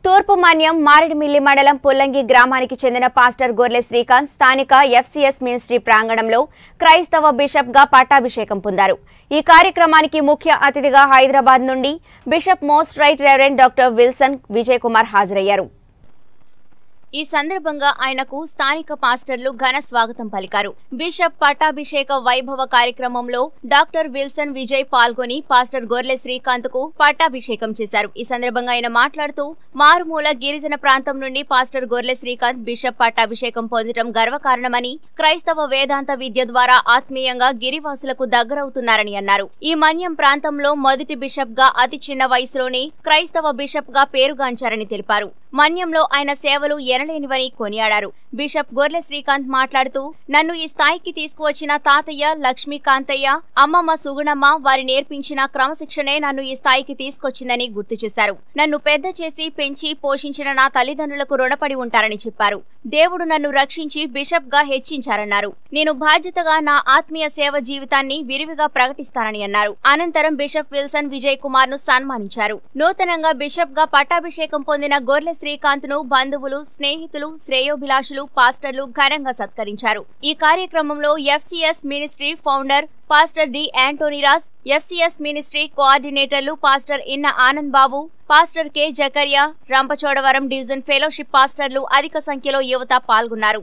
తూర్పు మన్యం మారేడుమిల్లి మండలం పుల్లంగి గ్రామానికి చెందిన పాస్టర్ గొర్లె శ్రీకాంత్ స్థానిక ఎఫ్సిఎస్ మినిస్ట్రీ ప్రాంగణంలో క్రైస్తవ బిషప్ గా పట్టాభిషేకం పొందారు ఈ కార్యక్రమానికి ముఖ్య అతిథిగా హైదరాబాద్ నుండి bishop most right reverend doctor Wilson Vijay Kumar హాజరయ్యారు ఈ సందర్భంగా ఆయనకు స్థానిక పాస్టర్లు ఘన స్వాగతం పలికారు బిషప్ పట్టాభిషేక వైభవ కార్యక్రమంలో డాక్టర్ విల్సన్ విజయ్ పాల్గొని పాస్టర్ గొర్లె శ్రీకాంత్ కు పట్టాభిషేకం చేశారు ఈ సందర్భంగా ఆయన మాట్లాడుతూ మారుమూల గిరిజన ప్రాంతం నుండి పాస్టర్ గొర్లె శ్రీకాంత్ బిషప్ పట్టాభిషేకం పొందడం గర్వకారణమని క్రైస్తవ వేదాంత విద్య ద్వారా ఆత్మీయంగా గిరివాసులకు దగ్గరవుతున్నారని అన్నారు ఈ మన్యం ప్రాంతంలో మొదటి బిషప్ గా అతి చిన్న వయసులోనే క్రైస్తవ బిషప్ గా పేరుగాంచారని తెలిపారు మన్యంలో ఆయన సేవలు ఎనలేనివని కొనియాడారు బిషప్ గొర్లె శ్రీకాంత్ మాట్లాడుతూ నన్ను ఈ స్థాయికి తీసుకువచ్చిన తాతయ్య లక్ష్మీకాంతయ్య అమ్మమ్మ సుగుణమ్మ వారి నేర్పించిన క్రమశిక్షణే నన్ను ఈ స్థాయికి తీసుకొచ్చిందని గుర్తు చేశారు నన్ను పెద్ద చేసి పెంచి పోషించిన నా తల్లిదండ్రులకు రుణపడి ఉంటారని చెప్పారు దేవుడు నన్ను రక్షించి బిషప్ గా హెచ్చించారన్నారు నేను బాధ్యతగా నా ఆత్మీయ సేవ జీవితాన్ని విరివిగా ప్రకటిస్తానని అన్నారు అనంతరం బిషప్ విల్సన్ విజయ్ కుమార్ ను సన్మానించారు నూతనంగా బిషప్ గా పట్టాభిషేకం పొందిన గొర్లె శ్రీకాంత్ ను బంధువులు స్నేహితులు శ్రేయోభిలాషులు పాస్టర్లు ఘనంగా సత్కరించారు ఈ కార్యక్రమంలో FCS ministry founder pastor D యాంటోనిరాస్ ఎఫ్సిఎస్ మినిస్ట్రీ కోఆర్డినేటర్లు పాస్టర్ ఇన్న ఆనంద్ బాబు పాస్టర్ కె జకర్యా రంపచోడవరం డివిజన్ ఫెలోషిప్ పాస్టర్లు అధిక సంఖ్యలో యువత పాల్గొన్నారు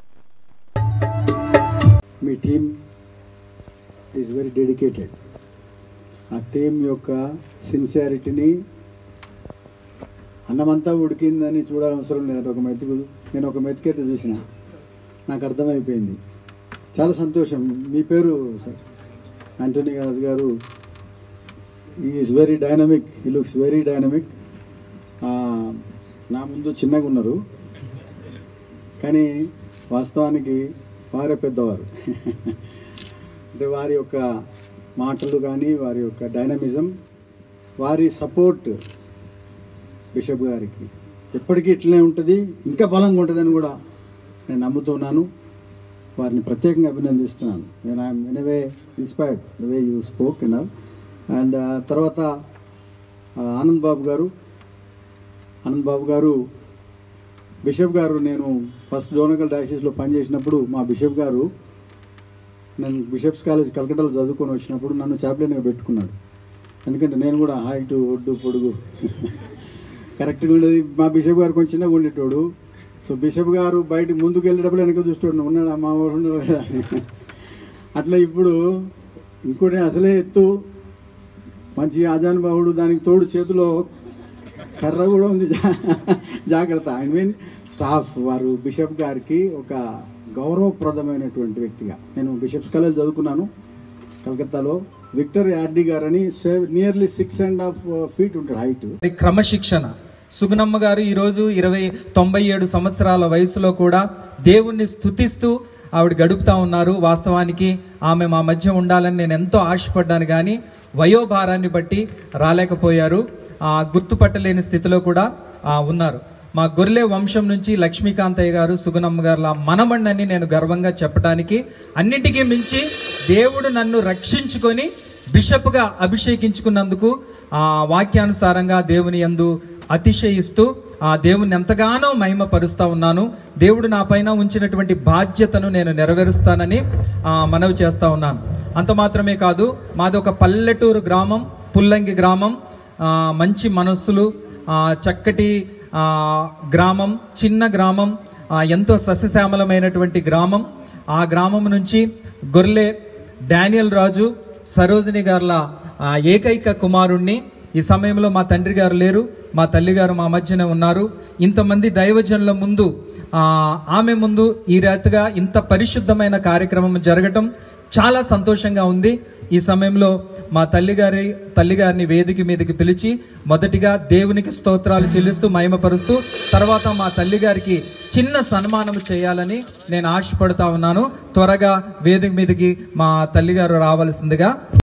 మీ టీం ఈజ్ వెరీ డెడికేటెడ్ ఆ టీం యొక్క సిన్సియారిటీని అన్నమంతా ఉడికిందని చూడాలవసరం లేదు ఒక మెతుకు నేను ఒక మెతుకైతే చూసిన నాకు అర్థమైపోయింది చాలా సంతోషం మీ పేరు sir Antony Raju garu is very dynamic he looks very dynamic నా ముందు చిన్నగా ఉన్నారు కానీ వాస్తవానికి వారే పెద్దవారు అంటే వారి యొక్క మాటలు కానీ వారి యొక్క డైనమిజం వారి సపోర్ట్ బిషప్ గారికి ఎప్పటికీ ఇట్లనే ఉంటుంది ఇంకా బలంగా ఉంటుందని కూడా నేను నమ్ముతున్నాను వారిని ప్రత్యేకంగా అభినందిస్తున్నాను నేను I'm anyway inspired the way you spoke and all and తర్వాత ఆ, ఆనంద్ బాబు గారు ఆనంద్ బాబు గారు బిషప్ గారు నేను ఫస్ట్ డోనకల్ డయాసిస్లో పనిచేసినప్పుడు మా బిషప్ గారు నేను బిషప్స్ కాలేజ్ కలకటాలో చదువుకొని వచ్చినప్పుడు నన్ను చాప్లెన్గా పెట్టుకున్నాడు ఎందుకంటే నేను కూడా హైట్ ఒడ్డు పొడుగు కరెక్ట్గా ఉండేది మా బిషప్ గారు కొంచెం చిన్నగా ఉండేటోడు సో బిషప్ గారు బయటకు ముందుకు వెళ్ళేటప్పుడు వెనక చూస్తాడు ఉన్నాడా మా వాడు ఉన్నాడా లేదా అని. అట్లా ఇప్పుడు ఇంకోటి అసలే ఎత్తు మంచి ఆజానుభావుడు దానికి తోడు చేతిలో కర్ర కూడా ఉంది జా- జాగ్రత్త ఐ మీన్ స్టాఫ్ వారు బిషప్ గారికి ఒక గౌరవప్రదమైనటువంటి వ్యక్తిగా నేను బిషప్స్ కాలేజ్ చదువుకున్నాను కలకత్తాలో విక్టర్ యార్డీ గారని nearly six and half feet ఉంటాడు హైట్ మరి క్రమశిక్షణ సుగుణమ్మ గారు ఈరోజు ఇరవై తొంభై ఏడు సంవత్సరాల వయసులో కూడా దేవుణ్ణి స్థుతిస్తూ ఆవిడ గడుపుతా ఉన్నారు వాస్తవానికి ఆమె మా మధ్య ఉండాలని నేను ఎంతో ఆశపడ్డాను కానీ వయోభారాన్ని బట్టి రాలేకపోయారు ఆ, గుర్తుపట్టలేని స్థితిలో కూడా ఆ, ఉన్నారు మా గొర్రె వంశం నుంచి లక్ష్మీకాంతయ్య గారు సుగుణమ్మ గారు మనమణ్ణని నేను గర్వంగా చెప్పడానికి అన్నిటికీ మించి దేవుడు నన్ను రక్షించుకొని బిషప్గా అభిషేకించుకున్నందుకు ఆ వాక్యానుసారంగా దేవుని యందు అతిశయిస్తూ ఆ దేవుని ఎంతగానో మహిమపరుస్తా ఉన్నాను దేవుడు నా పైన ఉంచినటువంటి బాధ్యతను నేను నెరవేరుస్తానని ఆ, మనవి చేస్తా ఉన్నాను అంత మాత్రమే కాదు మాది ఒక పల్లెటూరు గ్రామం పుల్లంగి గ్రామం ఆ, మంచి మనస్సులు ఆ, చక్కటి ఆ, గ్రామం చిన్న గ్రామం ఆ, ఎంతో సస్యశ్యామలమైనటువంటి గ్రామం ఆ గ్రామం నుంచి గొర్రె డానియల్ రాజు సరోజిని గారుల ఆ, ఏకైక కుమారుణ్ణి ఈ సమయంలో మా తండ్రి గారు లేరు మా తల్లి గారు మా మధ్యనే ఉన్నారు ఇంతమంది దైవజనుల ముందు ఆ, ఆమె ముందు ఈ రీతిగా ఇంత పరిశుద్ధమైన కార్యక్రమం జరగటం చాలా సంతోషంగా ఉంది ఈ సమయంలో మా తల్లిగారి తల్లిగారిని వేదిక మీదకి పిలిచి మొదటిగా దేవునికి స్తోత్రాలు చెల్లిస్తూ మహిమపరుస్తూ తర్వాత మా తల్లిగారికి చిన్న సన్మానం చేయాలని నేను ఆశపడుతా ఉన్నాను త్వరగా వేదిక మీదకి మా తల్లిగారు రావాల్సిందిగా